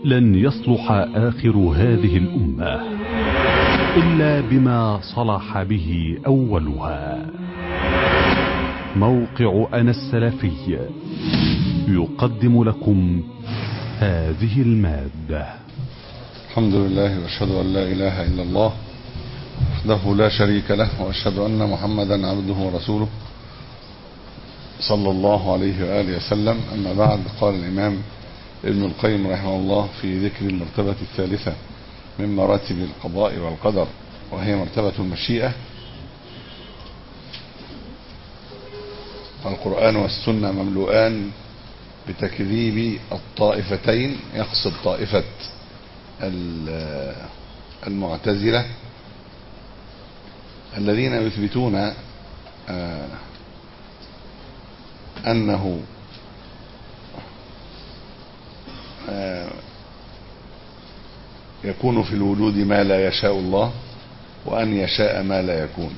لن يصلح آخر هذه الأمة إلا بما صلح به أولها موقع أنا السلفي يقدم لكم هذه المادة الحمد لله واشهد ان لا اله الا الله وحده لا شريك له واشهد ان محمدا عبده ورسوله صلى الله عليه واله وسلم اما بعد قال الامام ابن القيم رحمه الله في ذكر المرتبه الثالثه من مراتب القضاء والقدر وهي مرتبه المشيئه القران والسنه مملوءان بتكذيب الطائفتين يقصد طائفه المعتزلة الذين يثبتون أنه يكون في الوجود ما لا يشاء الله وأن يشاء ما لا يكون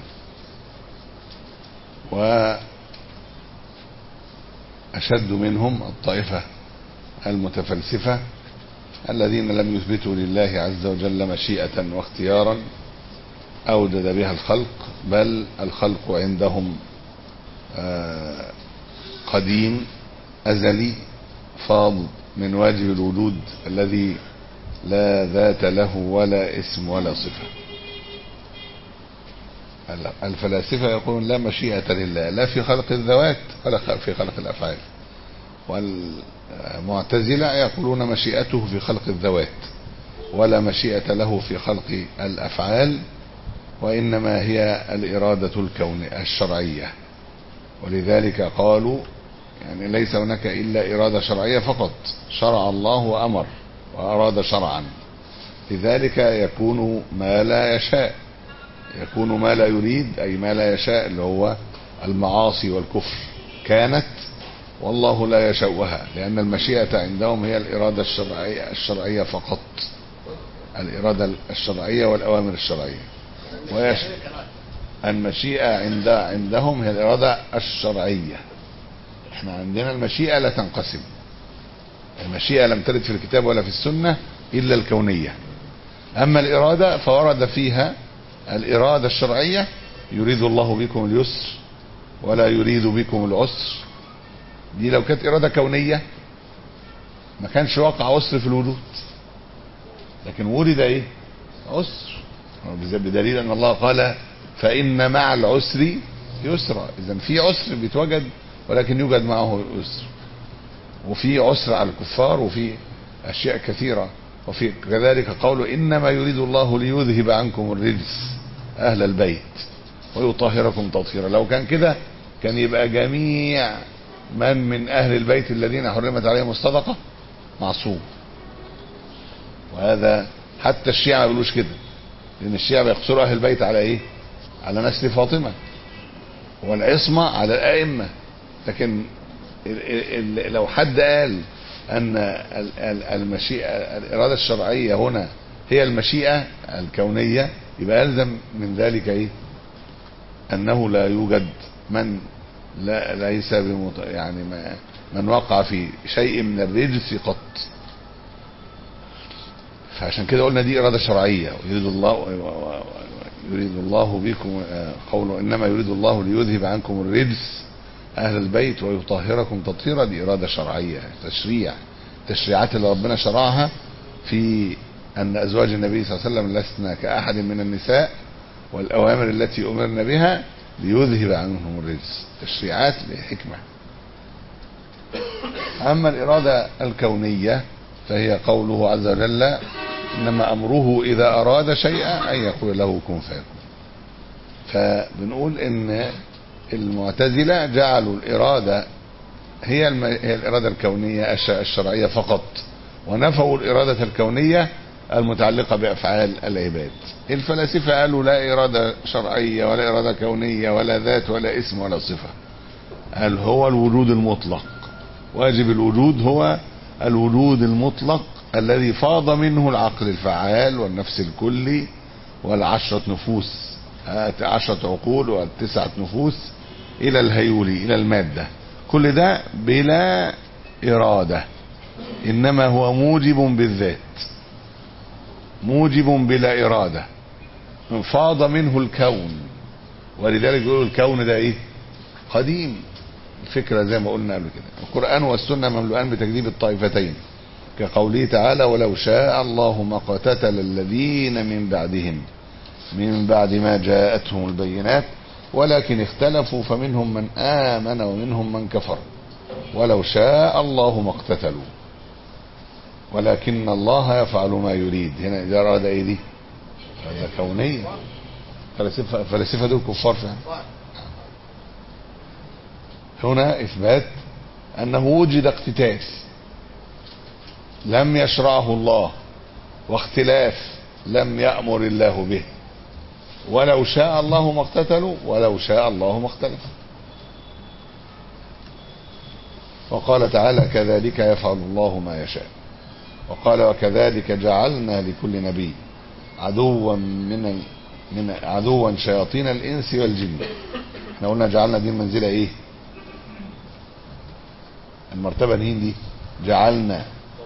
وأشد منهم الطائفة المتفلسفة الذين لم يثبتوا لله عز وجل مشيئة واختيارا أوجد بها الخلق بل الخلق عندهم قديم أزلي فاض من واجب الوجود الذي لا ذات له ولا اسم ولا صفة الفلاسفة يقولون لا مشيئة لله لا في خلق الذوات ولا في خلق الأفعال والمعتزلة يقولون مشيئته في خلق الذوات ولا مشيئة له في خلق الأفعال وإنما هي الإرادة الكونية الشرعية ولذلك قالوا يعني ليس هناك إلا إرادة شرعية فقط شرع الله وأمر وأراد شرعا لذلك يكون ما لا يشاء يكون ما لا يريد أي ما لا يشاء اللي هو المعاصي والكفر كانت والله لا يشوها لأن المشيئة عندهم هي الإرادة الشرعية, الشرعية فقط الإرادة الشرعية والأوامر الشرعية ويش المشيئة عند عندهم هي الإرادة الشرعية احنا عندنا المشيئة لا تنقسم المشيئة لم ترد في الكتاب ولا في السنة إلا الكونية أما الإرادة فورد فيها الإرادة الشرعية يريد الله بكم اليسر ولا يريد بكم العسر دي لو كانت إرادة كونية ما كانش وقع عسر في الوجود لكن ولد ايه عسر بدليل ان الله قال فإن مع العسر يسرا اذا في عسر بيتوجد ولكن يوجد معه يسر وفي عسر على الكفار وفي اشياء كثيرة وفي كذلك قوله انما يريد الله ليذهب عنكم الرجس اهل البيت ويطهركم تطهيرا لو كان كده كان يبقى جميع من من أهل البيت الذين حرمت عليهم الصدقة معصوم وهذا حتى الشيعة ما بيقولوش كده لأن الشيعة بيقصروا أهل البيت على إيه؟ على نسل فاطمة والعصمة على الأئمة لكن لو حد قال أن المشيئة الإرادة الشرعية هنا هي المشيئة الكونية يبقى يلزم من ذلك إيه؟ أنه لا يوجد من لا ليس بمط... يعني ما من وقع في شيء من الرجس قط فعشان كده قلنا دي إرادة شرعية يريد الله يريد الله بكم قوله إنما يريد الله ليذهب عنكم الرجس أهل البيت ويطهركم تطهيرا دي إرادة شرعية تشريع تشريعات اللي ربنا شرعها في أن أزواج النبي صلى الله عليه وسلم لسنا كأحد من النساء والأوامر التي أمرنا بها ليذهب عنهم الرجس تشريعات لحكمة أما الإرادة الكونية فهي قوله عز وجل إنما أمره إذا أراد شيئا أن يقول له كن فيكون فبنقول إن المعتزلة جعلوا الإرادة هي, الم... هي الإرادة الكونية الشرعية فقط ونفوا الإرادة الكونية المتعلقة بأفعال العباد الفلاسفة قالوا لا إرادة شرعية ولا إرادة كونية ولا ذات ولا اسم ولا صفة قال هو الوجود المطلق واجب الوجود هو الوجود المطلق الذي فاض منه العقل الفعال والنفس الكلي والعشرة نفوس عشرة عقول والتسعة نفوس إلى الهيولي إلى المادة كل ده بلا إرادة إنما هو موجب بالذات موجب بلا إرادة انفاض منه الكون ولذلك يقولوا الكون ده إيه قديم الفكرة زي ما قلنا قبل كده القرآن والسنة مملوءان بتكذيب الطائفتين كقوله تعالى ولو شاء الله ما قتتل الذين من بعدهم من بعد ما جاءتهم البينات ولكن اختلفوا فمنهم من آمن ومنهم من كفر ولو شاء الله ما اقتتلوا ولكن الله يفعل ما يريد هنا إذا أراد إيه دي هذا كونية فلسفة, فلسفة دول كفار فهم هنا إثبات أنه وجد اقتتاس لم يشرعه الله واختلاف لم يأمر الله به ولو شاء الله ما اقتتلوا ولو شاء الله ما اختلفوا وقال تعالى كذلك يفعل الله ما يشاء وقال وكذلك جعلنا لكل نبي عدوا من من عدوا شياطين الانس والجن احنا قلنا جعلنا دي المنزله ايه المرتبه الهين دي جعلنا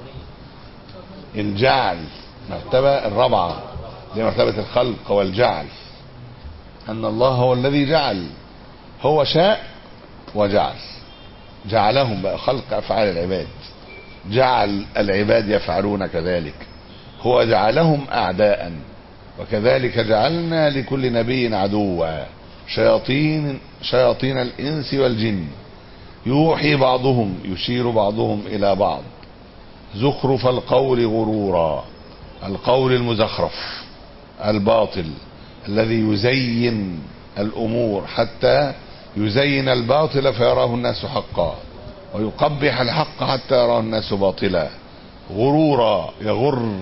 الجعل مرتبه الرابعه دي مرتبه الخلق والجعل ان الله هو الذي جعل هو شاء وجعل جعلهم بقى خلق افعال العباد جعل العباد يفعلون كذلك هو جعلهم اعداء وكذلك جعلنا لكل نبي عدوا شياطين شياطين الانس والجن يوحي بعضهم يشير بعضهم الى بعض زخرف القول غرورا القول المزخرف الباطل الذي يزين الامور حتى يزين الباطل فيراه الناس حقا ويقبح الحق حتى يراه الناس باطلا غرورا يغر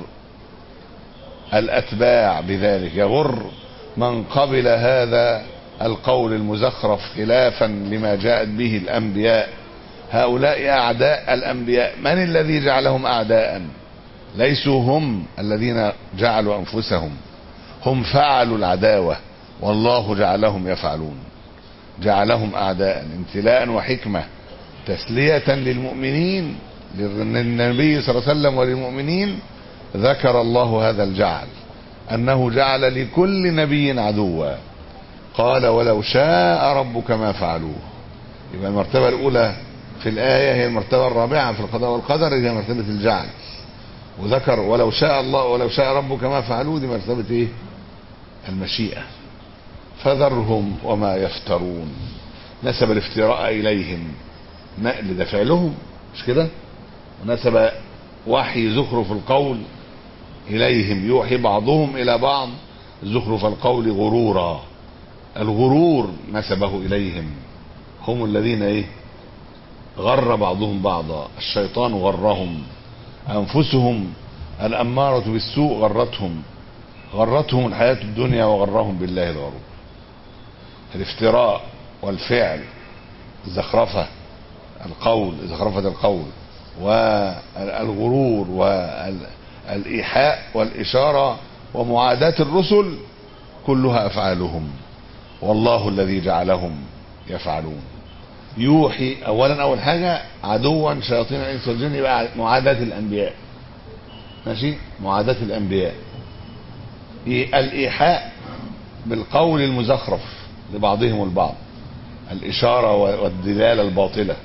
الاتباع بذلك يغر من قبل هذا القول المزخرف خلافا لما جاءت به الانبياء هؤلاء اعداء الانبياء من الذي جعلهم اعداء ليسوا هم الذين جعلوا انفسهم هم فعلوا العداوه والله جعلهم يفعلون جعلهم اعداء امتلاء وحكمه تسليه للمؤمنين للنبي صلى الله عليه وسلم وللمؤمنين ذكر الله هذا الجعل انه جعل لكل نبي عدوا قال ولو شاء ربك ما فعلوه يبقى المرتبه الاولى في الايه هي المرتبه الرابعه في القضاء والقدر هي مرتبه الجعل وذكر ولو شاء الله ولو شاء ربك ما فعلوه دي مرتبه ايه المشيئه فذرهم وما يفترون نسب الافتراء اليهم نقل ده فعلهم مش كده ونسب وحي زخرف القول اليهم يوحي بعضهم الى بعض زخرف القول غرورا الغرور نسبه اليهم هم الذين ايه غر بعضهم بعضا الشيطان غرهم انفسهم الاماره بالسوء غرتهم غرتهم الحياه الدنيا وغرهم بالله الغرور الافتراء والفعل الزخرفه القول زخرفه القول والغرور والايحاء والاشاره ومعاداه الرسل كلها افعالهم والله الذي جعلهم يفعلون يوحي اولا اول حاجه عدوا شياطين الانس والجن يبقى معاداه الانبياء ماشي معاداه الانبياء الايحاء بالقول المزخرف لبعضهم البعض الاشاره والدلاله الباطله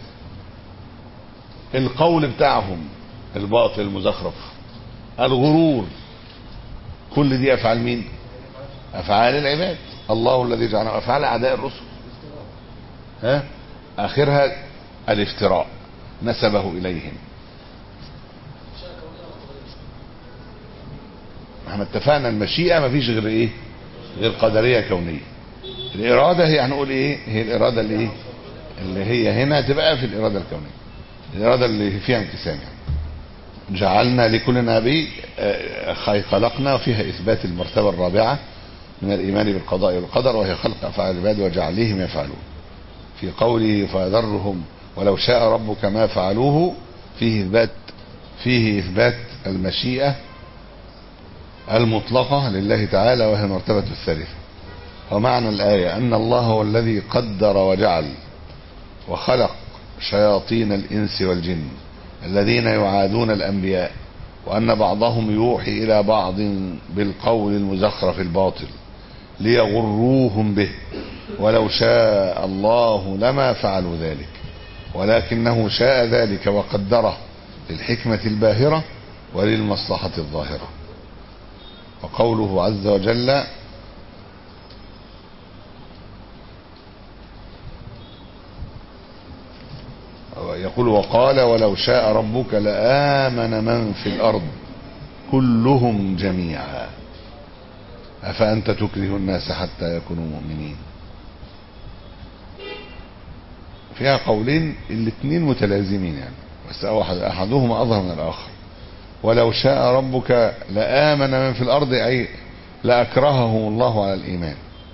القول بتاعهم الباطل المزخرف الغرور كل دي افعال مين افعال العباد الله الذي جعل افعال اعداء الرسل ها اخرها الافتراء نسبه اليهم احنا اتفقنا المشيئه ما فيش غير ايه غير قدريه كونيه الاراده هي هنقول ايه هي الاراده اللي ايه اللي هي هنا تبقى في الاراده الكونيه الاراده اللي فيها انقسام يعني جعلنا لكل نبي خلقنا فيها اثبات المرتبه الرابعه من الايمان بالقضاء والقدر وهي خلق افعال العباد وجعلهم يفعلون في قوله فذرهم ولو شاء ربك ما فعلوه فيه اثبات فيه اثبات المشيئه المطلقه لله تعالى وهي المرتبه الثالثه ومعنى الايه ان الله هو الذي قدر وجعل وخلق شياطين الانس والجن الذين يعادون الأنبياء وأن بعضهم يوحي إلى بعض بالقول المزخرف الباطل ليغروهم به ولو شاء الله لما فعلوا ذلك ولكنه شاء ذلك وقدره للحكمة الباهرة وللمصلحة الظاهرة وقوله عز وجل يقول وقال ولو شاء ربك لآمن من في الأرض كلهم جميعا أفأنت تكره الناس حتى يكونوا مؤمنين فيها قولين الاثنين متلازمين يعني بس أحد أحدهما أظهر من الآخر ولو شاء ربك لآمن من في الأرض أي لأكرههم الله على الإيمان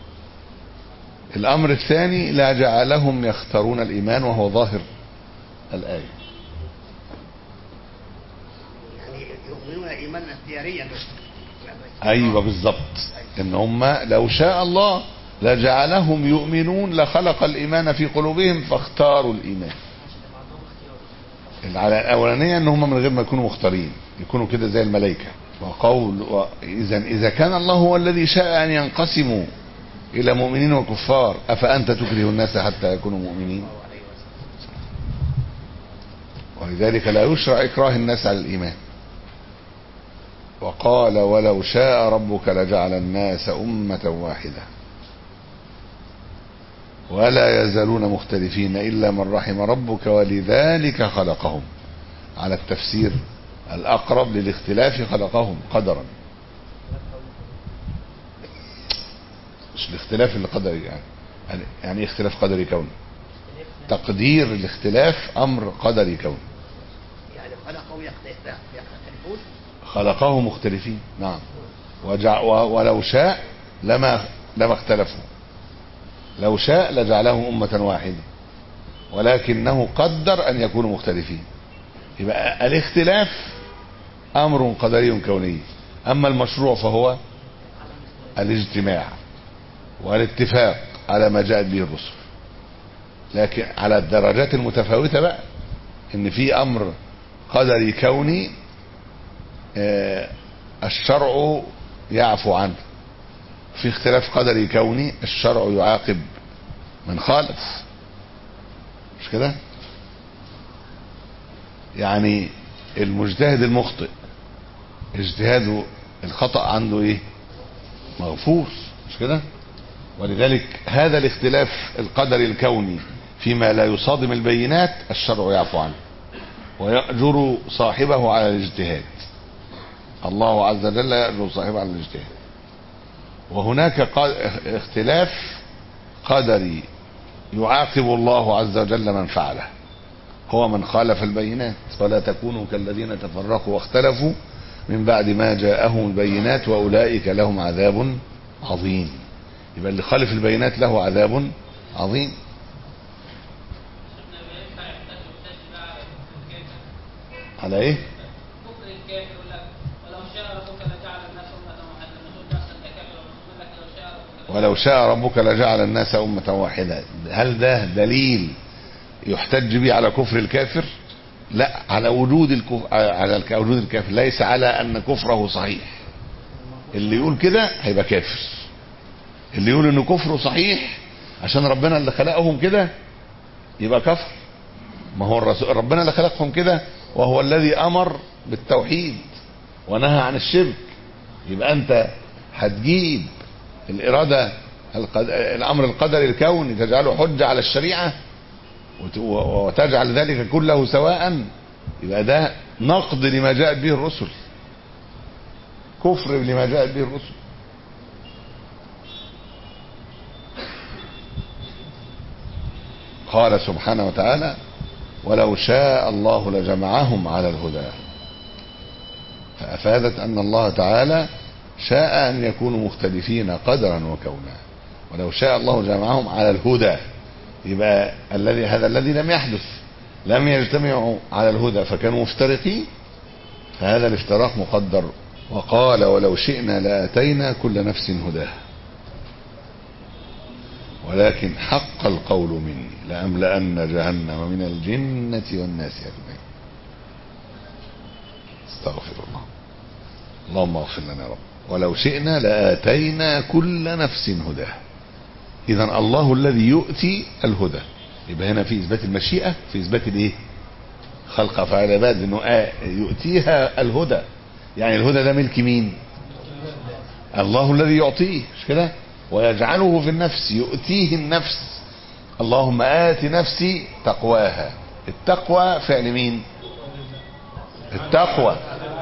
الأمر الثاني لا جعلهم يختارون الإيمان وهو ظاهر الآية يعني يؤمنون ايمانا اختياريا بس أيوة بالظبط إن هم لو شاء الله لجعلهم يؤمنون لخلق الإيمان في قلوبهم فاختاروا الإيمان على الأولانية إن هم من غير ما يكونوا مختارين يكونوا كده زي الملائكة وقول و... إذا إذا كان الله هو الذي شاء أن ينقسموا إلى مؤمنين وكفار أفأنت تكره الناس حتى يكونوا مؤمنين ولذلك لا يشرع إكراه الناس على الإيمان وقال ولو شاء ربك لجعل الناس أمة واحدة ولا يزالون مختلفين إلا من رحم ربك ولذلك خلقهم على التفسير الأقرب للاختلاف خلقهم قدرا مش الاختلاف اللي قدري يعني يعني- يعني ايه اختلاف قدري كوني تقدير الاختلاف أمر قدري كوني يعني خلقهم يختلف- يختلفون خلقه مختلفين نعم وجع و- ولو شاء لما لما اختلفوا لو شاء لجعلهم أمة واحدة ولكنه قدر أن يكونوا مختلفين يبقى الاختلاف أمر قدري كوني أما المشروع فهو الاجتماع والاتفاق على ما جاءت به الرسل لكن على الدرجات المتفاوتة بقى ان في امر قدري كوني آه، الشرع يعفو عنه في اختلاف قدري كوني الشرع يعاقب من خالف مش كده يعني المجتهد المخطئ اجتهاده الخطأ عنده ايه مغفور مش كده ولذلك هذا الاختلاف القدري الكوني فيما لا يصادم البينات الشرع يعفو عنه ويأجر صاحبه على الاجتهاد الله عز وجل يأجر صاحبه على الاجتهاد وهناك قا- اختلاف قدري يعاقب الله عز وجل من فعله هو من خالف البينات فلا تكونوا كالذين تفرقوا واختلفوا من بعد ما جاءهم البينات واولئك لهم عذاب عظيم يبقى اللي خالف البينات له عذاب عظيم على ايه كفر الكافر يقول لك ولو شاء ربك لجعل الناس أمة واحدة لما تقول نفسك كافر يقول لك لو شاء ربك ولو شاء ربك لجعل الناس أمة واحدة هل ده دليل يحتج به على كفر الكافر لا على وجود الكفر على الك- وجود الكافر ليس على أن كفره صحيح اللي يقول كده هيبقى كافر اللي يقول ان كفره صحيح عشان ربنا اللي خلقهم كده يبقى كفر ما هو الرسول ربنا اللي خلقهم كده وهو الذي امر بالتوحيد ونهى عن الشرك يبقى انت هتجيب الاراده القد... الامر القدري الكوني تجعله حجه على الشريعه وت... و- وتجعل ذلك كله سواء يبقى ده نقد لما جاءت به الرسل كفر لما جاءت به الرسل قال سبحانه وتعالى ولو شاء الله لجمعهم على الهدى فأفادت أن الله تعالى شاء أن يكونوا مختلفين قدرا وكونا ولو شاء الله جمعهم على الهدى يبقى الذي هذا الذي لم يحدث لم يجتمعوا على الهدى فكانوا مفترقين فهذا الافتراق مقدر وقال ولو شئنا لاتينا كل نفس هداها ولكن حق القول مني لأملأن جهنم من الجنة والناس أجمعين استغفر الله اللهم اغفر لنا يا رب ولو شئنا لاتينا كل نفس هداها اذا الله الذي يؤتي الهدى يبقى هنا في اثبات المشيئه في اثبات الايه خلق افعال العباد انه آه يؤتيها الهدى يعني الهدى ده ملك مين الله الذي يعطيه مش كده ويجعله في النفس يؤتيه النفس اللهم آت نفسي تقواها التقوى فعل مين التقوى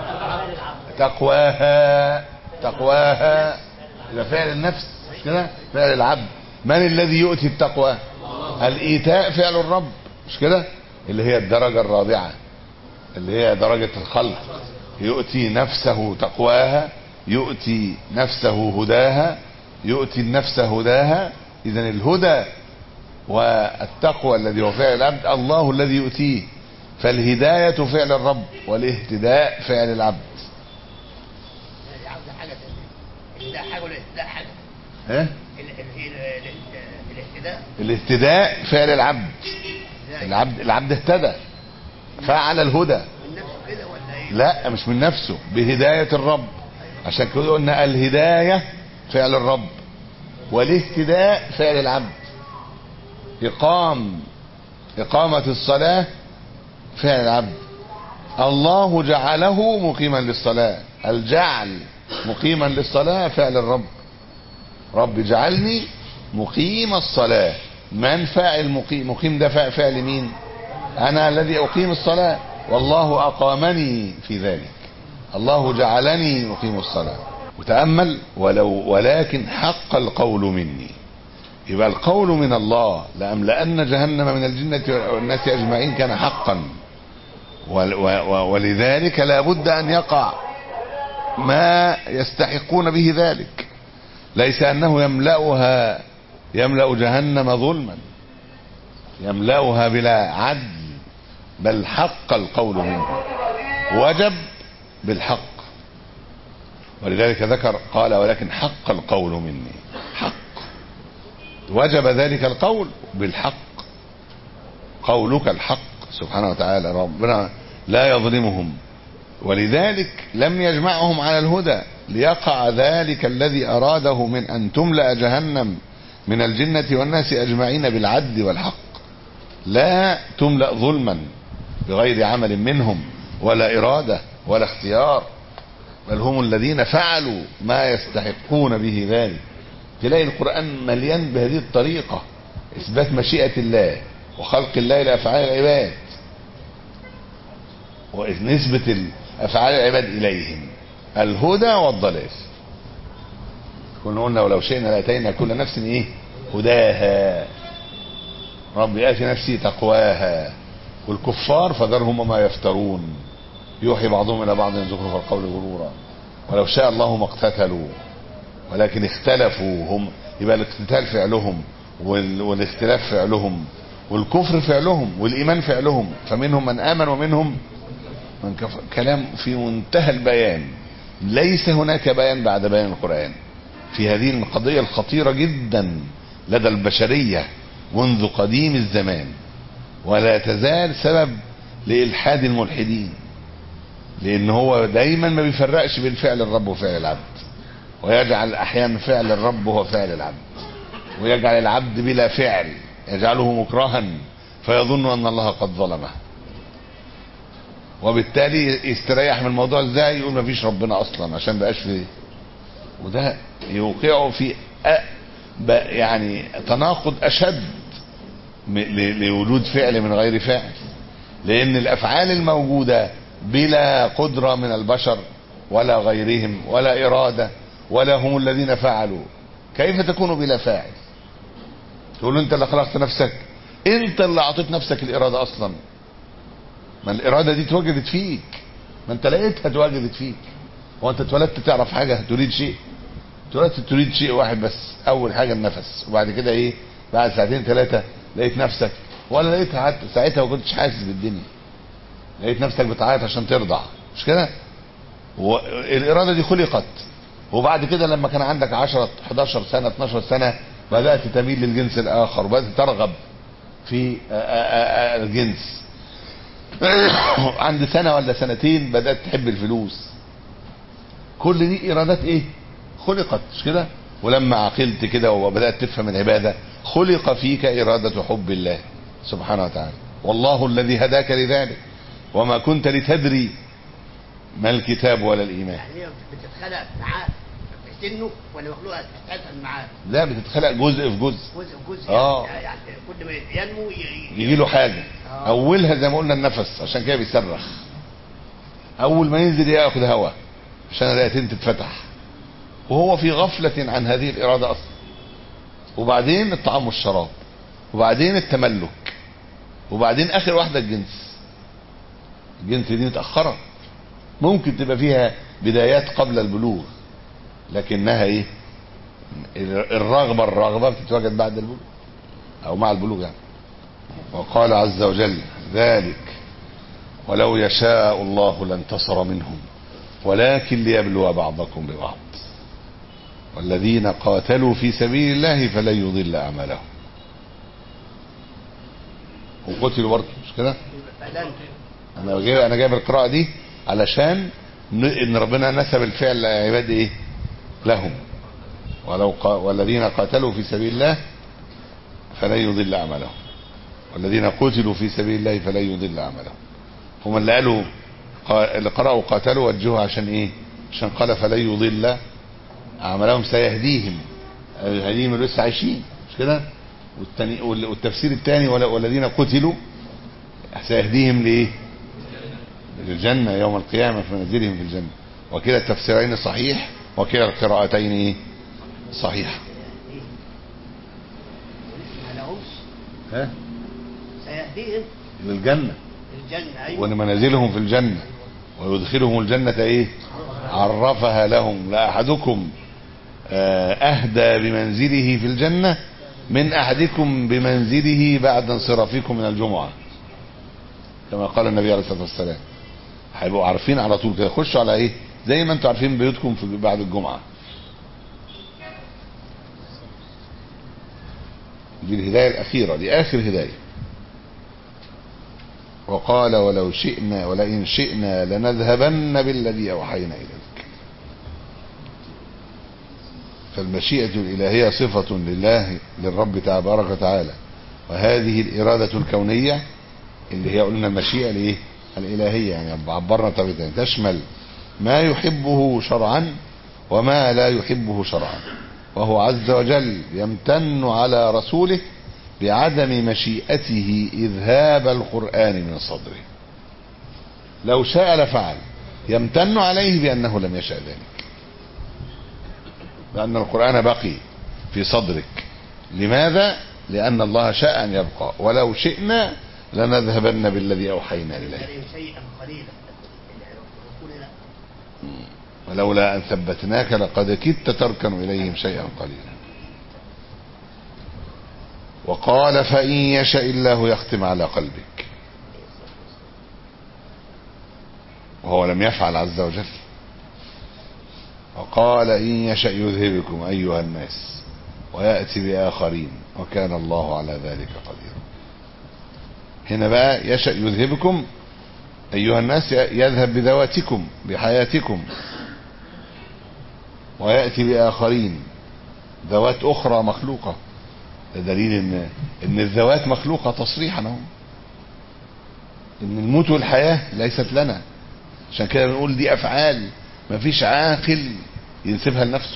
تقواها تقواها يبقى فعل النفس مش كده فعل العبد من الذي يؤتي التقوى الايتاء فعل الرب مش كده اللي هي الدرجة الرابعة اللي هي درجة الخلق يؤتي نفسه تقواها يؤتي نفسه هداها يؤتي النفس هداها اذا الهدى والتقوى الذي هو فعل العبد الله الذي يؤتيه فالهداية فعل الرب والاهتداء فعل العبد العبد حاجة تانية الاهتداء حاجة والاهتداء حاجة ها؟ ال- ال- ال- ال- الاهتداء الاهتداء فعل العبد ازاي؟ العبد العبد اهتدى فعل الهدى من نفسه كده ولا ايه؟ لا مش من نفسه بهداية الرب عشان كده قلنا الهداية فعل الرب والاهتداء فعل العبد إقام إقامة الصلاة فعل العبد الله جعله مقيما للصلاة الجعل مقيما للصلاة فعل الرب رب اجعلني مقيم الصلاة من فاعل مقيم مقيم ده فاعل- فعل مين انا الذي اقيم الصلاة والله اقامني في ذلك الله جعلني مقيم الصلاة وتأمل ولو ولكن حق القول مني يبقى القول من الله لأملأن جهنم من الجنة والناس أجمعين كان حقا ول- و- و- ولذلك لا بد أن يقع ما يستحقون به ذلك ليس أنه يملأها يملأ جهنم ظلما يملأها بلا عدل بل حق القول منه وجب بالحق ولذلك ذكر قال ولكن حق القول مني حق وجب ذلك القول بالحق قولك الحق سبحانه وتعالى ربنا لا يظلمهم ولذلك لم يجمعهم على الهدى ليقع ذلك الذي أراده من أن تملأ جهنم من الجنة والناس أجمعين بالعدل والحق لا تملأ ظلما بغير عمل منهم ولا إرادة ولا اختيار بل هم الذين فعلوا ما يستحقون به ذلك تلاقي القرآن مليان بهذه الطريقة إثبات مشيئة الله وخلق الله لأفعال العباد ونسبة أفعال العباد إليهم الهدى والضلال كنا قلنا ولو شئنا لاتينا كل نفس ايه هداها رب آتي نفسي تقواها والكفار فذرهم وما يفترون يوحي بعضهم الى بعض زخرف القول غرورا ولو شاء الله ما اقتتلوا ولكن اختلفوا هم يبقى الاقتتال فعلهم وال... والاختلاف فعلهم والكفر فعلهم والايمان فعلهم فمنهم من امن ومنهم من كفر كلام في منتهى البيان ليس هناك بيان بعد بيان القران في هذه القضيه الخطيره جدا لدى البشريه منذ قديم الزمان ولا تزال سبب لإلحاد الملحدين لأن هو دايما ما بيفرقش بين فعل الرب وفعل العبد ويجعل أحيانا فعل الرب هو فعل العبد ويجعل العبد بلا فعل يجعله مكرها فيظن أن الله قد ظلمه وبالتالي يستريح من الموضوع ازاي يقول ما فيش ربنا اصلا عشان بقاش في وده يوقعه في أ... ب... يعني تناقض اشد م- ل- لوجود فعل من غير فاعل لان الافعال الموجوده بلا قدره من البشر ولا غيرهم ولا اراده ولا هم الذين فعلوا كيف تكون بلا فاعل تقول له انت اللي خلقت نفسك انت اللي اعطيت نفسك الاراده اصلا ما الاراده دي اتوجدت فيك ما انت لقيتها اتوجدت فيك هو انت اتولدت تعرف حاجه تريد شيء اتولدت تريد شيء واحد بس اول حاجه النفس وبعد كده ايه بعد ساعتين ثلاثه لقيت نفسك ولا لقيتها حتى ساعتها ما كنتش حاسس بالدنيا لقيت نفسك بتعيط عشان ترضع مش كده والاراده دي خلقت وبعد كده لما كان عندك 10 11 سنه 12 سنه بدات تميل للجنس الاخر وبدات ترغب في آه، آه، آه، الجنس عند سنة ولا سنتين بدأت تحب الفلوس كل دي إرادات إيه خلقت مش كده ولما عقلت كده وبدأت تفهم العبادة خلق فيك إرادة حب الله سبحانه وتعالى والله الذي هداك لذلك وما كنت لتدري ما الكتاب ولا الإيمان يعني هي بتتخلق معاه في سنه ولا مخلوقه اساسا معاه لا بتتخلق جزء في جزء جزء جزء آه. يعني, يعني كل ما ينمو ي- يجي له حاجة آه. أولها زي ما قلنا النفس عشان كده بيصرخ أول ما ينزل ياخد هواء عشان الرئتين تتفتح وهو في غفلة عن هذه الإرادة أصلا وبعدين الطعام والشراب وبعدين التملك وبعدين آخر واحدة الجنس الجنس دي متأخرة ممكن تبقى فيها بدايات قبل البلوغ لكنها ايه الرغبة الرغبة بتتواجد بعد البلوغ او مع البلوغ يعني وقال عز وجل ذلك ولو يشاء الله لانتصر منهم ولكن ليبلو بعضكم ببعض والذين قاتلوا في سبيل الله فلن يضل اعمالهم وقتلوا برضه مش كده فلن انا جايب انا جايب القراءه دي علشان ن- ان ربنا نسب الفعل لعباد ايه لهم ولو قا والذين قاتلوا في سبيل الله فلن يضل اعمالهم والذين قتلوا في سبيل الله فلن يضل اعمالهم هم اللي قالوا قا- اللي قرأوا قاتلوا وجهوا عشان ايه عشان قال فلن يضل اعمالهم سيهديهم يهديهم اللي لسه عايشين مش كده والتاني وال- والتفسير الثاني والذين قتلوا سيهديهم لايه للجنة يوم القيامة في منازلهم في الجنة وكلا التفسيرين صحيح وكلا القراءتين ايه صحيح ما لهمش ها سيهديهم للجنة الجنه ايوه ولمنازلهم في الجنة ويدخلهم الجنة ايه عرفها لهم لأحدكم آه، أهدى بمنزله في الجنة من أحدكم بمنزله بعد انصرافكم من الجمعة كما قال النبي عليه الصلاة والسلام هيبقوا عارفين على طول كده خشوا على ايه زي ما انتم عارفين بيوتكم في بعد الجمعة دي الهداية الأخيرة دي آخر هداية وقال ولو شئنا ولئن شئنا لنذهبن بالذي أوحينا إليك فالمشيئة الإلهية صفة لله للرب تبارك وتعالى وهذه الإرادة الكونية اللي هي قلنا المشيئة الإيه؟ الإلهية يعني عبرنا طريقة تشمل ما يحبه شرعا وما لا يحبه شرعا وهو عز وجل يمتن على رسوله بعدم مشيئته إذهاب القرآن من صدره لو شاء لفعل يمتن عليه بأنه لم يشاء ذلك لأن القرآن بقي في صدرك لماذا؟ لأن الله شاء أن يبقى ولو شئنا لنذهبن بالذي أوحينا إليه يعني شيئا قليلا الرسول لا ولولا أن ثبتناك لقد كدت تركن إليهم شيئا قليلا وقال فإن يشاء الله يختم على قلبك وهو لم يفعل عز وجل وقال إن يشاء يذهبكم أيها الناس ويأتي بآخرين وكان الله على ذلك قديرا هنا بقى يشاء يذهبكم أيها الناس يذهب بذواتكم بحياتكم ويأتي بآخرين ذوات أخرى مخلوقة ده دليل ان ان الذوات مخلوقه تصريحا اهو ان الموت والحياه ليست لنا عشان كده بنقول دي افعال مفيش عاقل ينسبها لنفسه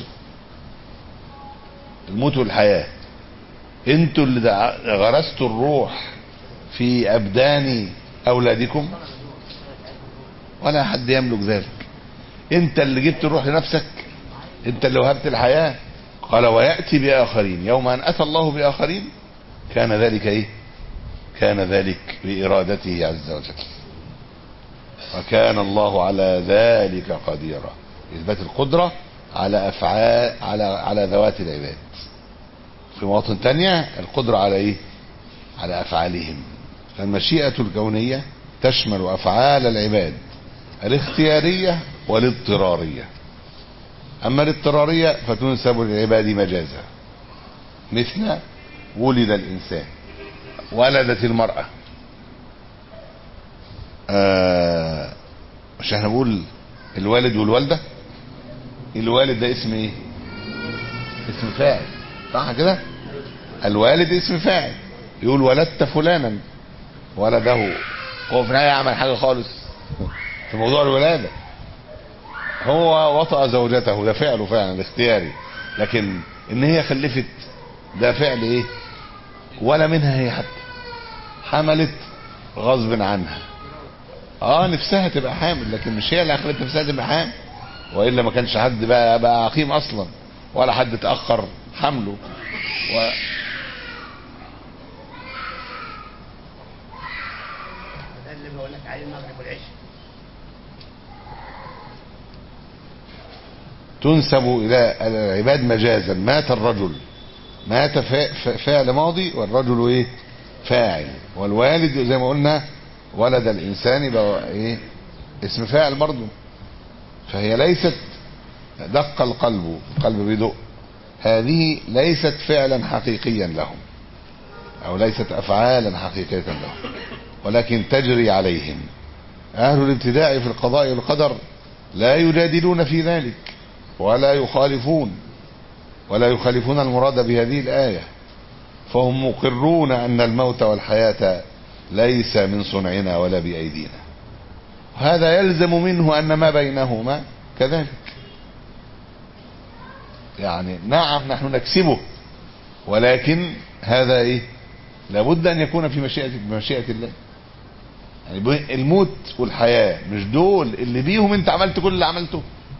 الموت والحياه انتوا اللي دع- غرستوا الروح في ابدان اولادكم ولا حد يملك ذلك انت اللي جبت الروح لنفسك انت اللي وهبت الحياه قال ويأتي بآخرين يوم أن أتى الله بآخرين كان ذلك إيه كان ذلك بإرادته عز وجل وكان الله على ذلك قديرا إثبات القدرة على أفعال على على ذوات العباد في مواطن تانية القدرة على إيه على أفعالهم فالمشيئة الكونية تشمل أفعال العباد الاختيارية والاضطرارية أما الاضطرارية فتنسب للعباد مجازا مثل ولد الإنسان ولدت المرأة آه مش احنا بنقول الوالد والوالدة الوالد ده اسم ايه اسم فاعل صح كده الوالد اسم فاعل يقول ولدت فلانا ولده هو في النهايه عمل حاجه خالص في موضوع الولاده هو وطأ زوجته ده فعله فعلا اختياري لكن ان هي خلفت ده فعل ايه ولا منها هي حتى حملت غصب عنها اه نفسها تبقى حامل لكن مش هي اللي خلت نفسها تبقى حامل والا ما كانش حد بقى بقى عقيم اصلا ولا حد تاخر حمله و... ده اللي بقول لك عليه المغرب والعشاء تنسب الى العباد مجازا مات الرجل مات فا- فا- فعل ماضي والرجل ايه فاعل والوالد زي ما قلنا ولد الانسان يبقى ايه اسم فاعل برضه فهي ليست دق القلب القلب بيدق هذه ليست فعلا حقيقيا لهم او ليست افعالا حقيقيه لهم ولكن تجري عليهم اهل الابتداع في القضاء والقدر لا يجادلون في ذلك ولا يخالفون ولا يخالفون المراد بهذه الآية فهم مقرون أن الموت والحياة ليس من صنعنا ولا بأيدينا هذا يلزم منه أن ما بينهما كذلك يعني نعم نحن نكسبه ولكن هذا ايه لابد ان يكون في مشيئة بمشيئة الله يعني بي- الموت والحياة مش دول اللي بيهم انت عملت كل اللي عملته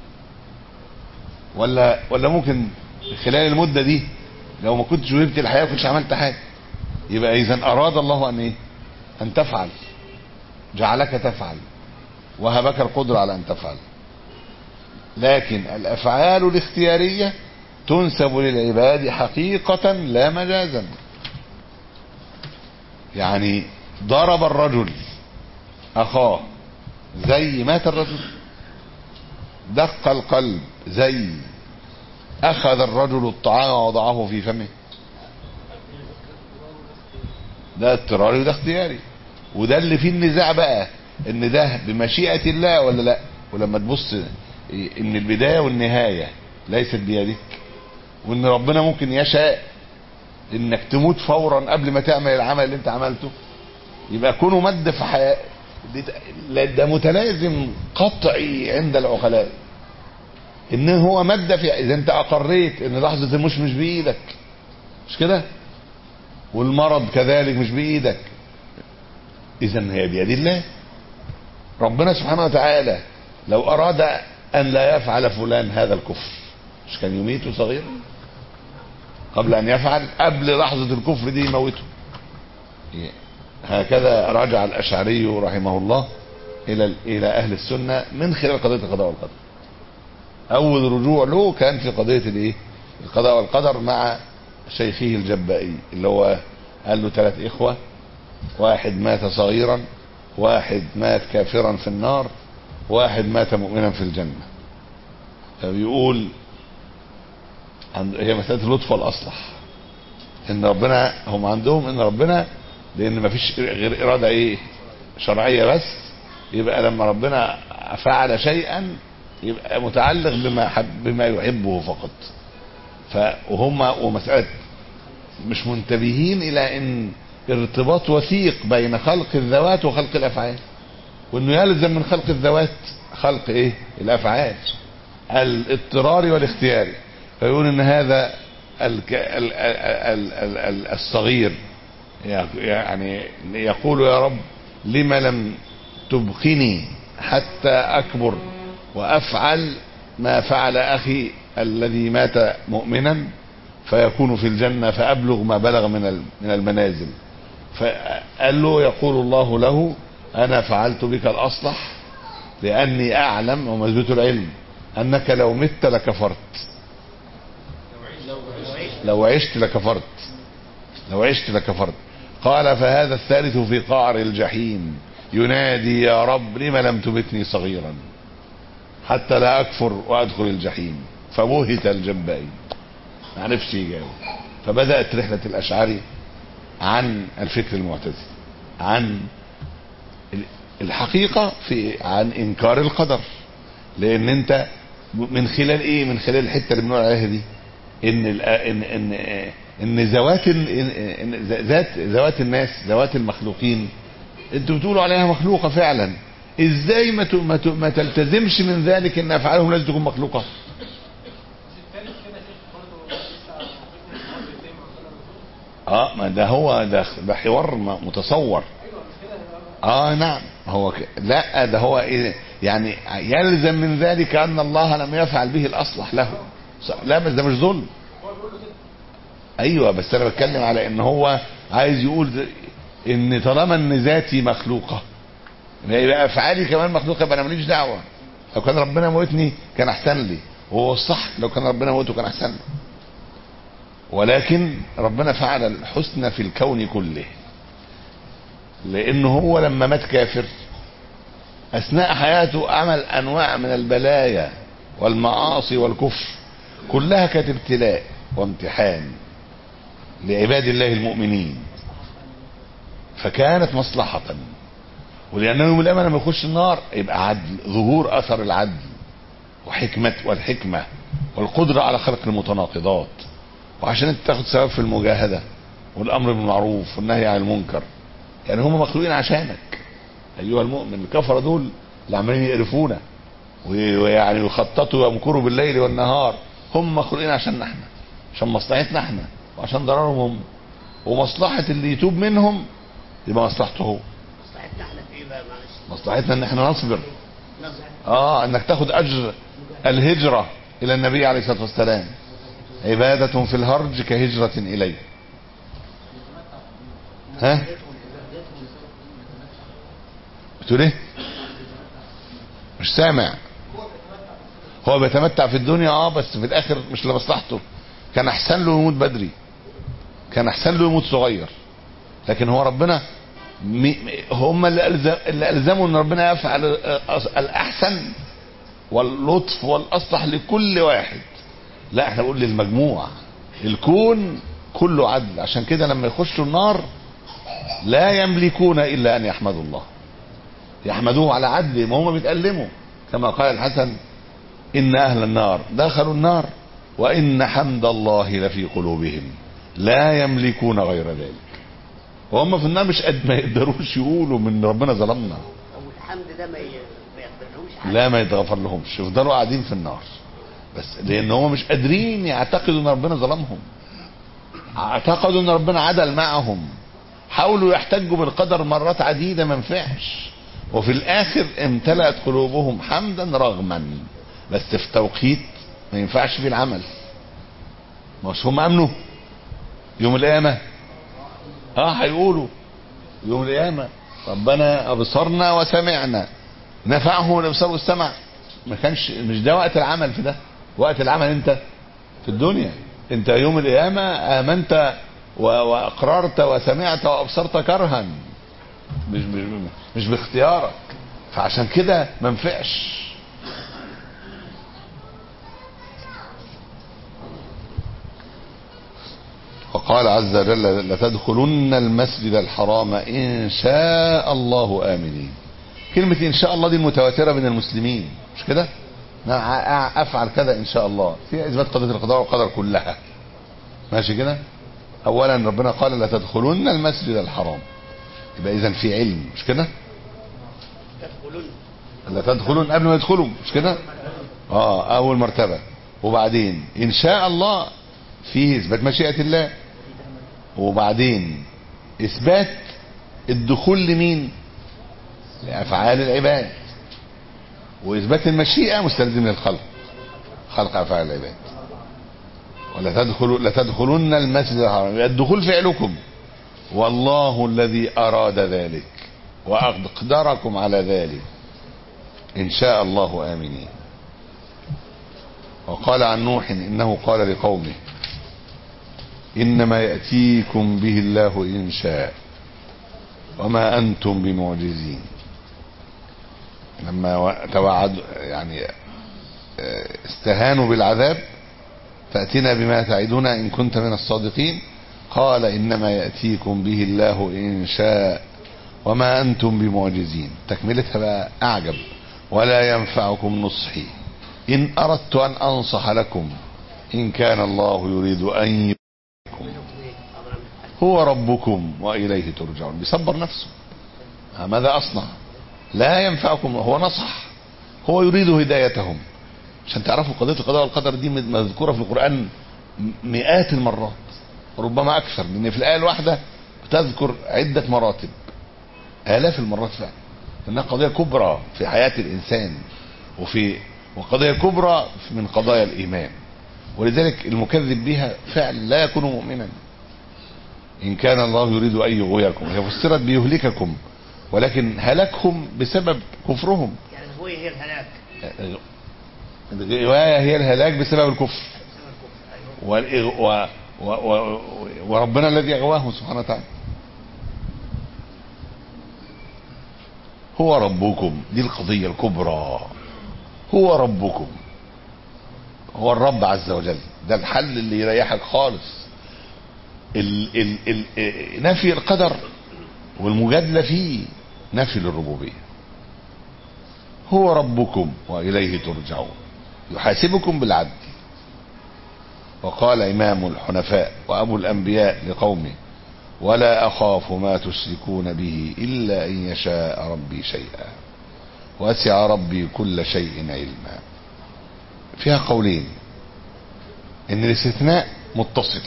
ولا ولا ممكن خلال المدة دي لو ما كنتش وهبت الحياة ما كنتش عملت حاجة يبقى اذا اراد الله ان ايه ان تفعل جعلك تفعل وهبك القدرة على ان تفعل لكن الافعال الاختيارية تنسب للعباد حقيقة لا مجازا يعني ضرب الرجل اخاه زي مات الرجل دق القلب زي اخذ الرجل الطعام ووضعه في فمه ده اضطراري وده اختياري وده اللي فيه النزاع بقى ان ده بمشيئة الله ولا لا ولما تبص ان البداية والنهاية ليست بيدك وان ربنا ممكن يشاء انك تموت فورا قبل ما تعمل العمل اللي انت عملته يبقى كونه مد في حياة ده- ده متلازم قطعي عند العقلاء ان هو مد في اذا انت اقريت ان لحظة الموت مش بايدك مش كده والمرض كذلك مش بايدك اذا هي بيد الله ربنا سبحانه وتعالى لو اراد ان لا يفعل فلان هذا الكفر مش كان يميته صغيرا قبل ان يفعل قبل لحظة الكفر دي يموته هكذا رجع الاشعري رحمه الله الى الى اهل السنه من خلال قضيه القضاء والقدر اول رجوع له كان في قضيه الايه القضاء والقدر مع شيخه الجبائي اللي هو قال له ثلاث اخوه واحد مات صغيرا واحد مات كافرا في النار واحد مات مؤمنا في الجنه فبيقول عند هي مساله اللطف والاصلح ان ربنا هم عندهم ان ربنا لان ما فيش غير اراده ايه شرعيه بس يبقى لما ربنا فعل شيئا يبقى متعلق بما حب بما يحبه فقط ف وهم ومساله مش منتبهين الى ان ارتباط وثيق بين خلق الذوات وخلق الافعال وانه يلزم من خلق الذوات خلق ايه الافعال الاضطراري والاختياري فيقول ان هذا الك... ال... ال... ال... ال... الصغير يعني يقول يا رب لم لم تبقني حتى اكبر وافعل ما فعل اخي الذي مات مؤمنا فيكون في الجنة فابلغ ما بلغ من ال- من المنازل فقال له يقول الله له انا فعلت بك الاصلح لاني اعلم ومثبت العلم انك لو مت لكفرت لو عشت لكفرت لو عشت لكفرت قال فهذا الثالث في قعر الجحيم ينادي يا رب لم لم تمتني صغيرا حتى لا اكفر وادخل الجحيم فبهت الجبائي ما عرفش يجاوب فبدات رحله الاشعري عن الفكر المعتزلي عن ال- الحقيقة في عن انكار القدر لان انت من خلال ايه من خلال الحتة اللي بنقول عليها دي ان ال- ان ان ان ذوات ال- إن- إن ذات ذوات الناس ذوات المخلوقين انتوا بتقولوا عليها مخلوقة فعلا ازاي ما ت- ما ت- ما تلتزمش من ذلك ان افعالهم لازم تكون مخلوقة اه ما ده هو ده ده حوار م- متصور اه نعم هو ك... لا ده هو إيه يعني يلزم من ذلك ان الله لم يفعل به الاصلح له ص- لا بس ده مش ظلم ايوه بس انا بتكلم على ان هو عايز يقول ز- ان طالما ان ذاتي مخلوقه يبقى افعالي كمان مخلوقه يبقى انا ماليش دعوه لو كان ربنا موتني كان احسن لي وهو الصح لو كان ربنا موته كان احسن له ولكن ربنا فعل الحسنى في الكون كله لانه هو لما مات كافر اثناء حياته عمل انواع من البلايا والمعاصي والكفر كلها كانت ابتلاء وامتحان لعباد الله المؤمنين فكانت مصلحة ولأنه يوم القيامة لما يخش النار يبقى عدل ظهور أثر العدل وحكمة والحكمة والقدرة على خلق المتناقضات وعشان انت تاخد ثواب في المجاهدة والأمر بالمعروف والنهي عن المنكر يعني هم مخلوقين عشانك أيها المؤمن الكفرة دول اللي عمالين يقرفونا و- ويعني يخططوا ويمكروا بالليل والنهار هم مخلوقين عشان احنا عشان مصلحتنا احنا وعشان ضررهم هم ومصلحة اللي يتوب منهم يبقى مصلحته هو مصلحتنا احنا في ايه بقى معلش مصلحتنا ان احنا نصبر نظر اه انك تاخد اجر الهجرة الى النبي عليه الصلاة والسلام عبادة في الهرج كهجرة اليه ها بتقول ايه مش سامع هو بيتمتع في الدنيا اه بس في الاخر مش لمصلحته كان احسن له يموت بدري كان احسن له يموت صغير لكن هو ربنا م- م- هم اللي, ألزم اللي الزموا ان ربنا يفعل الأص- الاحسن واللطف والاصلح لكل واحد لا احنا بنقول للمجموع الكون كله عدل عشان كده لما يخشوا النار لا يملكون الا ان يحمدوا الله يحمدوه على عدله ما هم بيتألموا كما قال الحسن إن أهل النار دخلوا النار وإن حمد الله لفي قلوبهم لا يملكون غير ذلك وهم في النار مش قد ما يقدروش يقولوا من ربنا ظلمنا او الحمد ده ما ي- ما يقدرلهوش حاجه لا ما يتغفر لهمش يفضلوا قاعدين في النار بس لان هم مش قادرين يعتقدوا ان ربنا ظلمهم اعتقدوا ان ربنا عدل معهم حاولوا يحتجوا بالقدر مرات عديده ما نفعش وفي الاخر امتلأت قلوبهم حمدا رغما بس في توقيت ما ينفعش فيه العمل مش هم امنوا يوم القيامه اه هيقولوا يوم القيامه ربنا ابصرنا وسمعنا نفعه الابصار والسمع ما كانش مش ده وقت العمل في ده وقت العمل انت في الدنيا انت يوم القيامه امنت و- واقررت وسمعت وابصرت كرها مش مش مش باختيارك فعشان كده ما نفعش وقال عز وجل لتدخلن المسجد الحرام ان شاء الله امنين كلمة ان شاء الله دي المتواترة بين المسلمين مش كده أنا ع- افعل كذا ان شاء الله في اثبات قضية القضاء والقدر كلها ماشي كده اولا ربنا قال لتدخلن المسجد الحرام يبقى اذا في علم مش كده تدخلون لا تدخلون قبل ما يدخلوا مش كده اه اول مرتبة وبعدين ان شاء الله فيه اثبات مشيئة الله وبعدين اثبات الدخول لمين لافعال العباد واثبات المشيئة مستلزم للخلق خلق افعال العباد ولا تدخلوا لتدخلن المسجد الحرام يبقى الدخول فعلكم والله الذي اراد ذلك واقدركم على ذلك إن شاء الله آمنين وقال عن نوح إنه قال لقومه إنما يأتيكم به الله إن شاء وما أنتم بمعجزين لما و- توعد يعني آه، استهانوا بالعذاب فأتنا بما تعدنا إن كنت من الصادقين قال إنما يأتيكم به الله إن شاء وما أنتم بمعجزين تكملتها بقى أعجب ولا ينفعكم نصحي إن أردت أن أنصح لكم إن كان الله يريد أن يبقيكم هو ربكم وإليه ترجعون بيصبر نفسه ها ماذا أصنع لا ينفعكم هو نصح هو يريد هدايتهم عشان تعرفوا قضية القضاء والقدر دي مذكورة في القرآن مئات المرات ربما أكثر لأن في الآية الواحدة بتذكر عدة مراتب آلاف المرات فعلا إنها قضية كبرى في حياة الإنسان وفي وقضية كبرى من قضايا الإيمان ولذلك المكذب بها فعلا لا يكون مؤمنا إن كان الله يريد أن يغويكم هي فسرت بيهلككم ولكن هلكهم بسبب كفرهم يعني هو هي الهلاك الرواية هي الهلاك بسبب الكفر بسبب الكفر ايوه والإغ... و... و... و... وربنا الذي أغواهم سبحانه وتعالى هو ربكم دي القضية الكبرى هو ربكم هو الرب عز وجل ده الحل اللي يريحك خالص ال... ال... ال... نفي القدر والمجادلة فيه نفي للربوبية هو ربكم وإليه ترجعون يحاسبكم بالعدل وقال إمام الحنفاء وأبو الأنبياء لقومه ولا أخاف ما تشركون به إلا أن يشاء ربي شيئا وسع ربي كل شيء علما فيها قولين إن الاستثناء متصل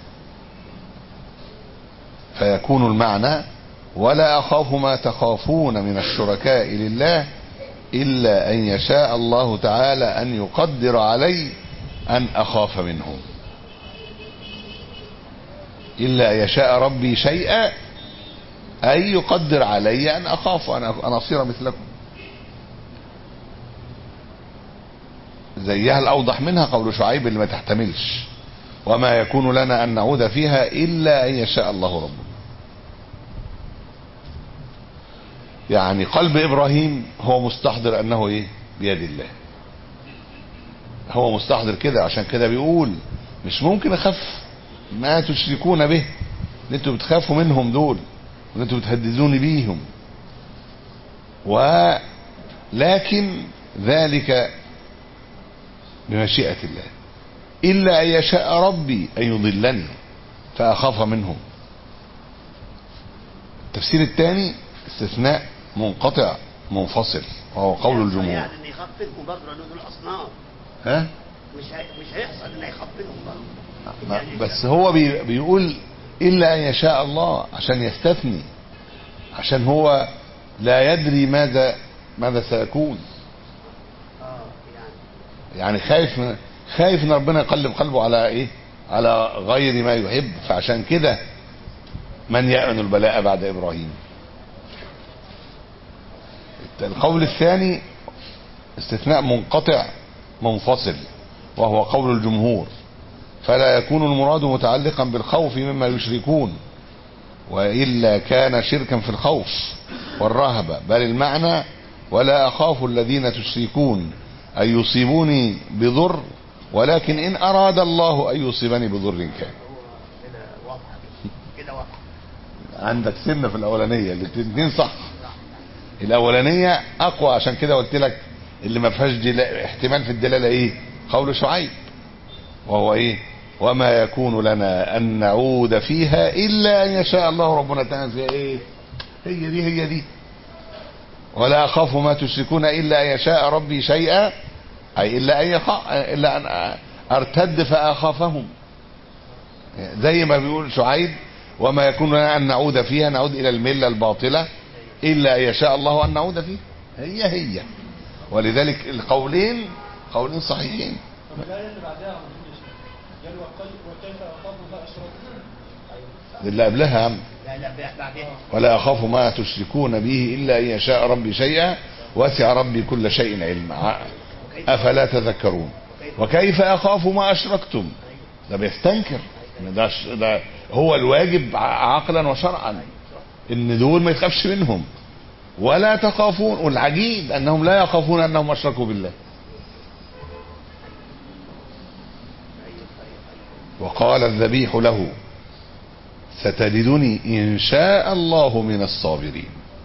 فيكون المعنى ولا أخاف ما تخافون من الشركاء لله إلا أن يشاء الله تعالى أن يقدر علي أن أخاف منهم إلا أن يشاء ربي شيئا أي يقدر علي أن أخاف أن أن أصير مثلكم زيها الأوضح منها قول شعيب اللي ما تحتملش وما يكون لنا أن نعود فيها إلا أن يشاء الله ربنا يعني قلب إبراهيم هو مستحضر أنه إيه بيد الله هو مستحضر كده عشان كده بيقول مش ممكن أخف ما تشركون به ان انتوا بتخافوا منهم دول وان انتوا بتهددوني بيهم ولكن ذلك بمشيئة الله إلا أن يشاء ربي أن يضلني فأخاف منهم التفسير الثاني استثناء منقطع منفصل وهو قول الجمهور يعني ان يخففوا برضه لان دول اصنام ها مش هي... مش هيحصل ان يخففهم برضه ما- يعني بس هو بي بيقول إلا أن يشاء الله عشان يستثني عشان هو لا يدري ماذا ماذا سيكون اه يعني يعني خايف من خايف ان ربنا يقلب قلبه على ايه على غير ما يحب فعشان كده من يأمن البلاء بعد ابراهيم القول الثاني استثناء منقطع منفصل وهو قول الجمهور فلا يكون المراد متعلقا بالخوف مما يشركون وإلا كان شركا في الخوف والرهبة بل المعنى ولا أخاف الذين تشركون أن يصيبوني بضر ولكن إن أراد الله أن يصيبني بضر كان كده واضحه كده واضحه عندك سنة في الأولانية الاثنين صح الأولانية أقوى عشان كده قلت لك اللي ما فيهاش دلا- احتمال في الدلالة إيه قول شعيب وهو إيه وما يكون لنا أن نعود فيها إلا أن يشاء الله ربنا تعالى فيها إيه هي دي هي دي ولا أخاف ما تشركون إلا أن يشاء ربي شيئا أي إلا أن يخاف إلا أن أرتد فأخافهم زي ما بيقول شعيب وما يكون لنا أن نعود فيها نعود إلى الملة الباطلة إلا أن يشاء الله أن نعود فيها هي هي ولذلك القولين قولين صحيحين طب الآية اللي بعدها عاوزين نشوف قال وقل- وكيف أخاف ما أشركوا اللي قبلها يا عم لا لا بعدين ولا أخاف ما تشركون به إلا أن يشاء ربي شيئا وسع ربي كل شيء علما أفلا تذكرون وكيف أخاف ما أشركتم ده بيستنكر ده, ش- ده هو الواجب ع- عقلا وشرعا ان دول ما يخافش منهم ولا تخافون والعجيب انهم لا يخافون انهم اشركوا بالله وقال الذبيح له ستجدني ان شاء الله من الصابرين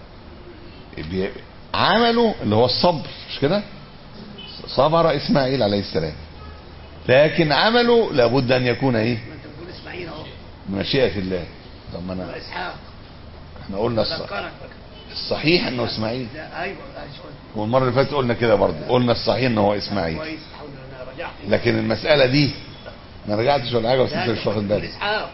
بي- عمله اللي هو الصبر مش كده صبر اسماعيل عليه السلام لكن عمله لابد ان يكون ايه ما انت بتقول اسماعيل اهو مشيئة الله طب ما انا واسحاق احنا قلنا الص- ذكرك الصحيح انه اسماعيل لا ايوه لا شوية. والمره اللي فاتت قلنا كده برضه قلنا الصحيح ان هو اسماعيل كويس الحمد لله انا رجعت لكن المساله دي ما رجعتش ولا حاجه بس لا، انت مش واخد بتقول بالك اسحاق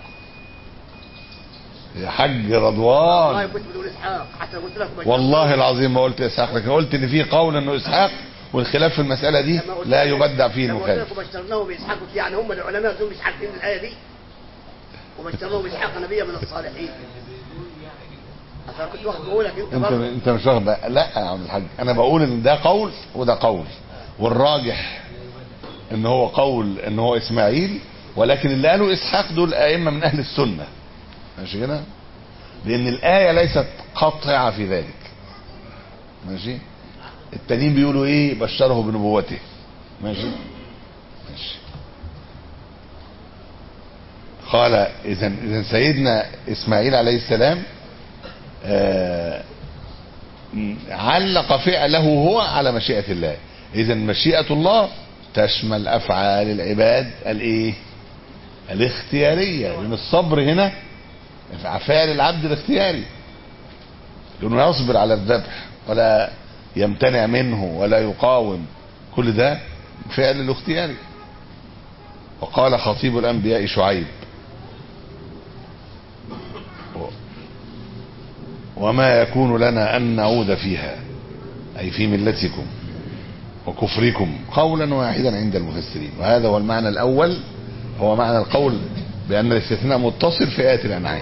يا حاج والله رضوان كنت بتقول اسحاق حتى قلت لك بشر. والله العظيم ما قلت اسحاق لكن قلت ان في قول انه اسحاق والخلاف في المساله دي لما قلت لا لك- يبدع فيه لما قلت المخالف لك وبشرناه باسحاق قلت يعني هم العلماء دول مش عارفين الايه دي وبشرناه باسحاق نبيا من الصالحين انا كنت واخد بقولك انت انت برضه انت مش واخد بالك. لا يا عم الحاج انا بقول ان ده قول وده قول والراجح ان هو قول ان هو اسماعيل ولكن اللي قالوا اسحاق دول ائمه من اهل السنه ماشي كده لان الايه ليست قاطعه في ذلك ماشي التانيين بيقولوا ايه بشره بنبوته ماشي ماشي قال اذا اذا سيدنا اسماعيل عليه السلام آه، علق فعله هو على مشيئة الله إذا مشيئة الله تشمل أفعال العباد الإيه؟ الاختيارية لأن الصبر هنا في فعل العبد الاختياري لأنه يصبر على الذبح ولا يمتنع منه ولا يقاوم كل ده فعل الاختياري وقال خطيب الأنبياء شعيب وما يكون لنا أن نعود فيها أي في ملتكم وكفركم قولا واحدا عند المفسرين وهذا هو المعنى الأول هو معنى القول بأن الاستثناء متصل في آية الأنعام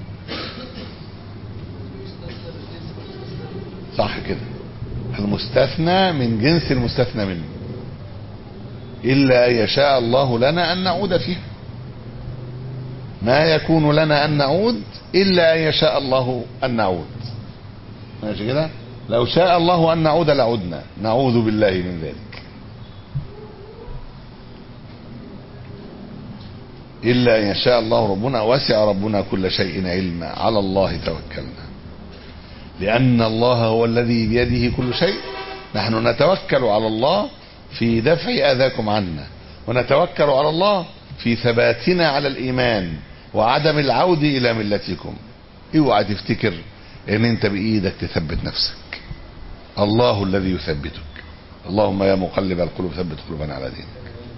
صح كده المستثنى من جنس المستثنى منه إلا أن يشاء الله لنا أن نعود فيها ما يكون لنا أن نعود إلا أن يشاء الله أن نعود ماشي كده لو شاء الله أن نعود لعدنا نعوذ بالله من ذلك إلا أن يشاء الله ربنا وسع ربنا كل شيء علما على الله توكلنا لأن الله هو الذي بيده كل شيء نحن نتوكل على الله في دفع أذاكم عنا ونتوكل على الله في ثباتنا على الإيمان وعدم العود إلى ملتكم اوعى تفتكر ان انت بايدك تثبت نفسك الله الذي يثبتك اللهم يا مقلب القلوب ثبت قلوبنا على دينك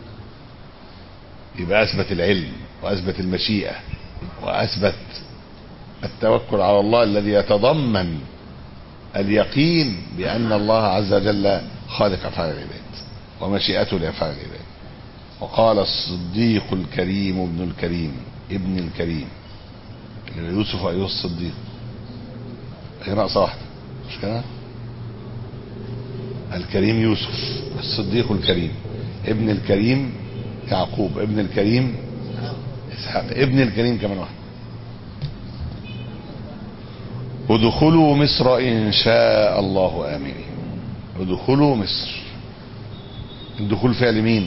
يبقى اثبت العلم واثبت المشيئه واثبت التوكل على الله الذي يتضمن اليقين بان الله عز وجل خالق افعال العباد ومشيئته لافعال العباد وقال الصديق الكريم ابن الكريم ابن الكريم يوسف ايها الصديق هي ناقصه واحده مش كده الكريم يوسف الصديق الكريم ابن الكريم يعقوب ابن الكريم اسحاق ابن الكريم كمان واحد ادخلوا مصر ان شاء الله امنين ادخلوا مصر الدخول فعل مين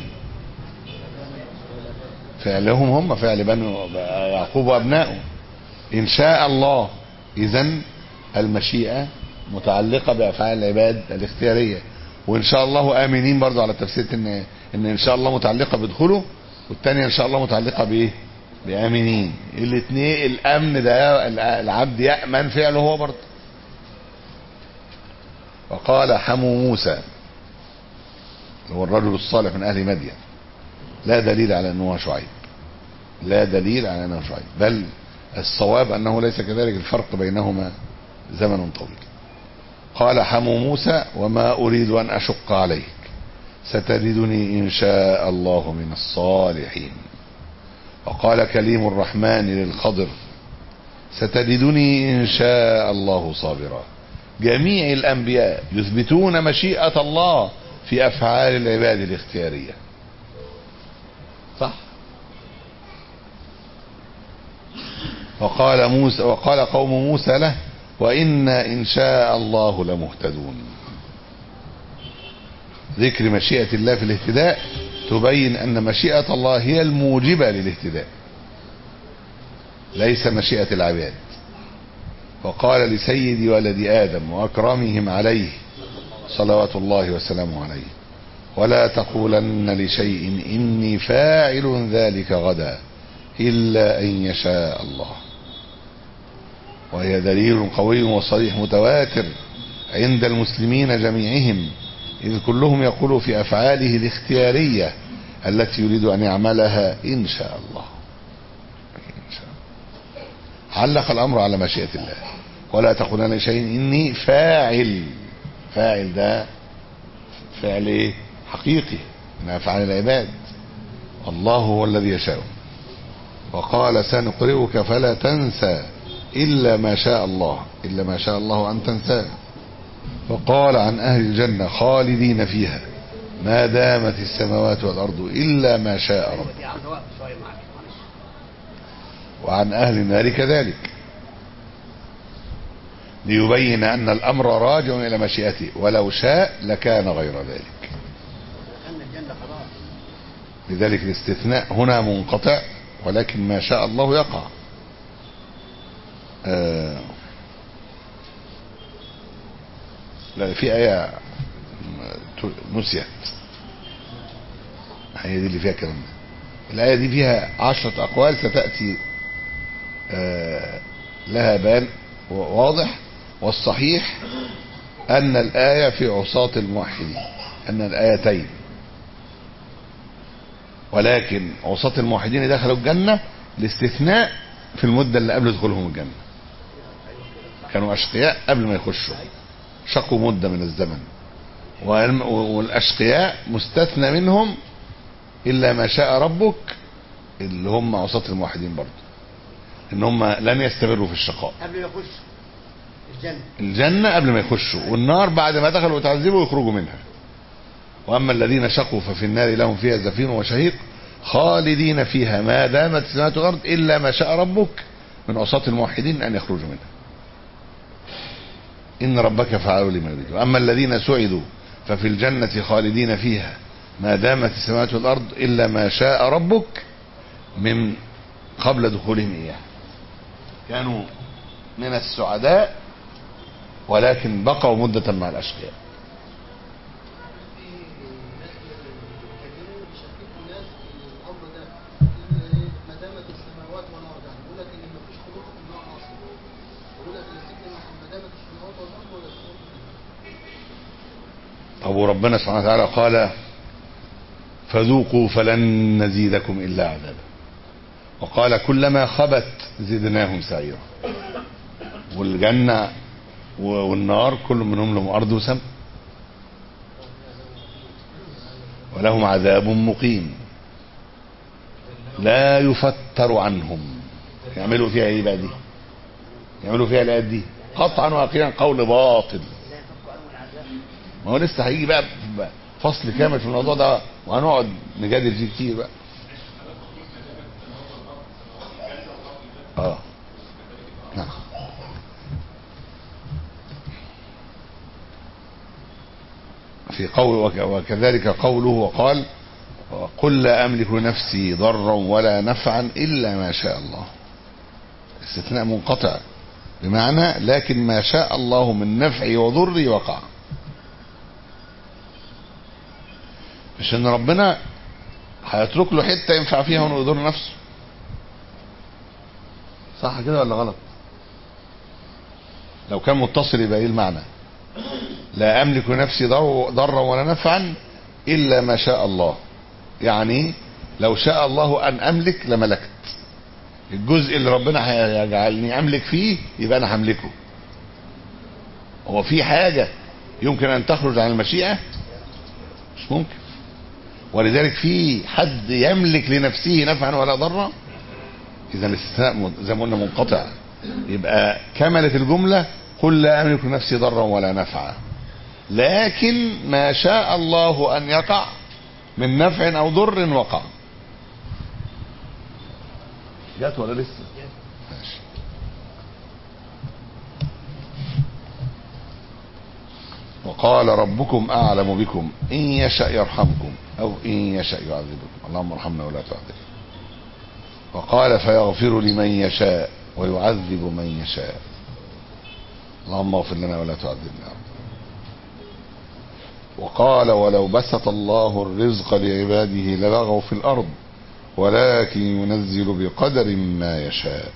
فعلهم هم فعل بنو يعقوب وابنائه ان شاء الله اذا المشيئه متعلقه بافعال العباد الاختياريه وان شاء الله امنين برضو على تفسير ان ان ان شاء الله متعلقه بدخوله والثانيه ان شاء الله متعلقه بايه بامنين الاثنين الامن ده العبد يامن فعله هو برضه وقال حمو موسى هو الرجل الصالح من اهل مدين لا دليل على انه هو شعيب لا دليل على انه شعيب بل الصواب انه ليس كذلك الفرق بينهما زمن طويل قال حمو موسى وما اريد ان اشق عليك ستجدني ان شاء الله من الصالحين وقال كليم الرحمن للخضر ستجدني ان شاء الله صابرا جميع الانبياء يثبتون مشيئه الله في افعال العباد الاختياريه صح وقال موسى وقال قوم موسى له وإنا إن شاء الله لمهتدون ذكر مشيئة الله في الاهتداء تبين أن مشيئة الله هي الموجبة للاهتداء ليس مشيئة العباد وقال لسيد ولد آدم وأكرمهم عليه صلوات الله وسلامه عليه ولا تقولن لشيء إني فاعل ذلك غدا إلا أن يشاء الله وهي دليل قوي وصريح متواتر عند المسلمين جميعهم إذ كلهم يقول في أفعاله الاختيارية التي يريد أن يعملها إن شاء الله إن شاء الله. علق الأمر على مشيئة الله ولا تقولن لشيء إني فاعل فاعل ده فعل إيه؟ حقيقي من أفعال العباد الله هو الذي يشاء وقال سنقرئك فلا تنسى إلا ما شاء الله إلا ما شاء الله أن تنساه وقال عن أهل الجنة خالدين فيها ما دامت السماوات والأرض إلا ما شاء رب يا عبد الوهاب شويه معلش معلش وعن أهل النار كذلك ليبين أن الأمر راجع إلى مشيئته ولو شاء لكان غير ذلك دخلنا الجنه خلاص لذلك الاستثناء هنا منقطع ولكن ما شاء الله يقع آه لا في آية م- نسيت هي دي اللي فيها كلام ده. الآية دي فيها عشرة أقوال ستأتي آه لها بيان واضح والصحيح أن الآية في عصاة الموحدين أن الآيتين ولكن عصاة الموحدين دخلوا الجنة الاستثناء في المدة اللي قبل دخولهم الجنة كانوا أشقياء قبل ما يخشوا شقوا مدة من الزمن والم- والأشقياء مستثنى منهم إلا ما شاء ربك اللي هم عصاة الموحدين برضه إن هم لن يستمروا في الشقاء قبل ما يخش الجنه الجنة قبل ما يخشوا والنار بعد ما دخلوا وتعذبوا يخرجوا منها وأما الذين شقوا ففي النار لهم فيها زفير وشهيق خالدين فيها ما دامت السماوات والأرض إلا ما شاء ربك من عصاة الموحدين أن يخرجوا منها إن ربك فعال لما يريد وأما الذين سعدوا ففي الجنة خالدين فيها ما دامت السماوات والأرض إلا ما شاء ربك من قبل دخولهم إياه كانوا من السعداء ولكن بقوا مدة مع الأشقياء كثيرين بيشككوا الناس في الامر ده إن ما دامت السماوات والارض يعني بيقول لك ان مفيش خلود في النار اصلا بيقول لك الاستثناء ما دامت السماوات والارض ولا الخلود في النار طب وربنا سبحانه وتعالى قال فذوقوا فلن نزيدكم إلا عذابا وقال كلما خبت زدناهم سعيرا والجنة والنار كل منهم لهم أرض وسماء ولهم عذاب مقيم لا يفتر عنهم يعملوا فيها ايه بقى دي يعملوا فيها الايات دي قطعا واقعا قول باطل ما هو لسه هيجي بقى فصل كامل في الموضوع ده وهنقعد نجادل فيه كتير بقى اه نعم في قول وك- وكذلك قوله وقال قل لا أملك لنفسي ضرا ولا نفعا إلا ما شاء الله استثناء منقطع بمعنى لكن ما شاء الله من نفعي وضري وقع مش ان ربنا هيترك له حته ينفع فيها وانه يضر نفسه صح كده ولا غلط لو كان متصل يبقى ايه المعنى لا املك نفسي ضر- ضرا ولا نفعا الا ما شاء الله يعني لو شاء الله ان املك لملكت الجزء اللي ربنا هيجعلني املك فيه يبقى انا هملكه هو في حاجه يمكن ان تخرج عن المشيئه مش ممكن ولذلك في حد يملك لنفسه نفعا ولا ضرا اذا الاستثناء م- زي ما قلنا منقطع يبقى كملت الجمله قل لا املك لنفسي ضرا ولا نفعا لكن ما شاء الله ان يقع من نفع او ضر وقع جت ولا لسه ماشي وقال ربكم اعلم بكم ان يشا يرحمكم او ان يشا يعذبكم اللهم ارحمنا ولا تعذبنا وقال فيغفر لمن يشاء ويعذب من يشاء اللهم اغفر لنا ولا تعذبنا يا رب وقال ولو بسط الله الرزق لعباده لبغوا في الأرض ولكن ينزل بقدر ما يشاء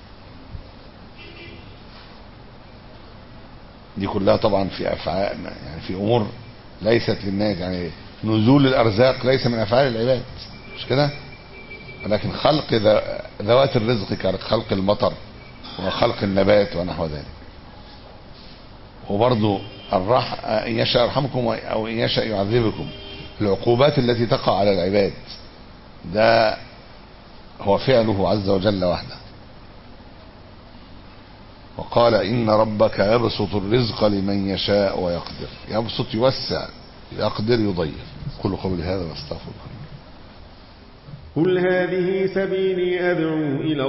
دي كلها طبعا في أفعال يعني في أمور ليست للناس يعني نزول الأرزاق ليس من أفعال العباد مش كده ولكن خلق ذو- ذوات الرزق كخلق المطر وخلق النبات ونحو ذلك وبرضو الرح إن يشاء يرحمكم أو إن يشاء يعذبكم العقوبات التي تقع على العباد ده هو فعله عز وجل وحده وقال إن ربك يبسط الرزق لمن يشاء ويقدر يبسط يوسع يقدر يضيف كل قول هذا واستغفر الله قل هذه سبيلي أدعو إلى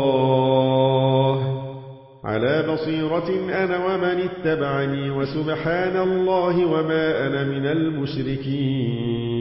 الله على بصيرة أنا ومن اتبعني وسبحان الله وما أنا من المشركين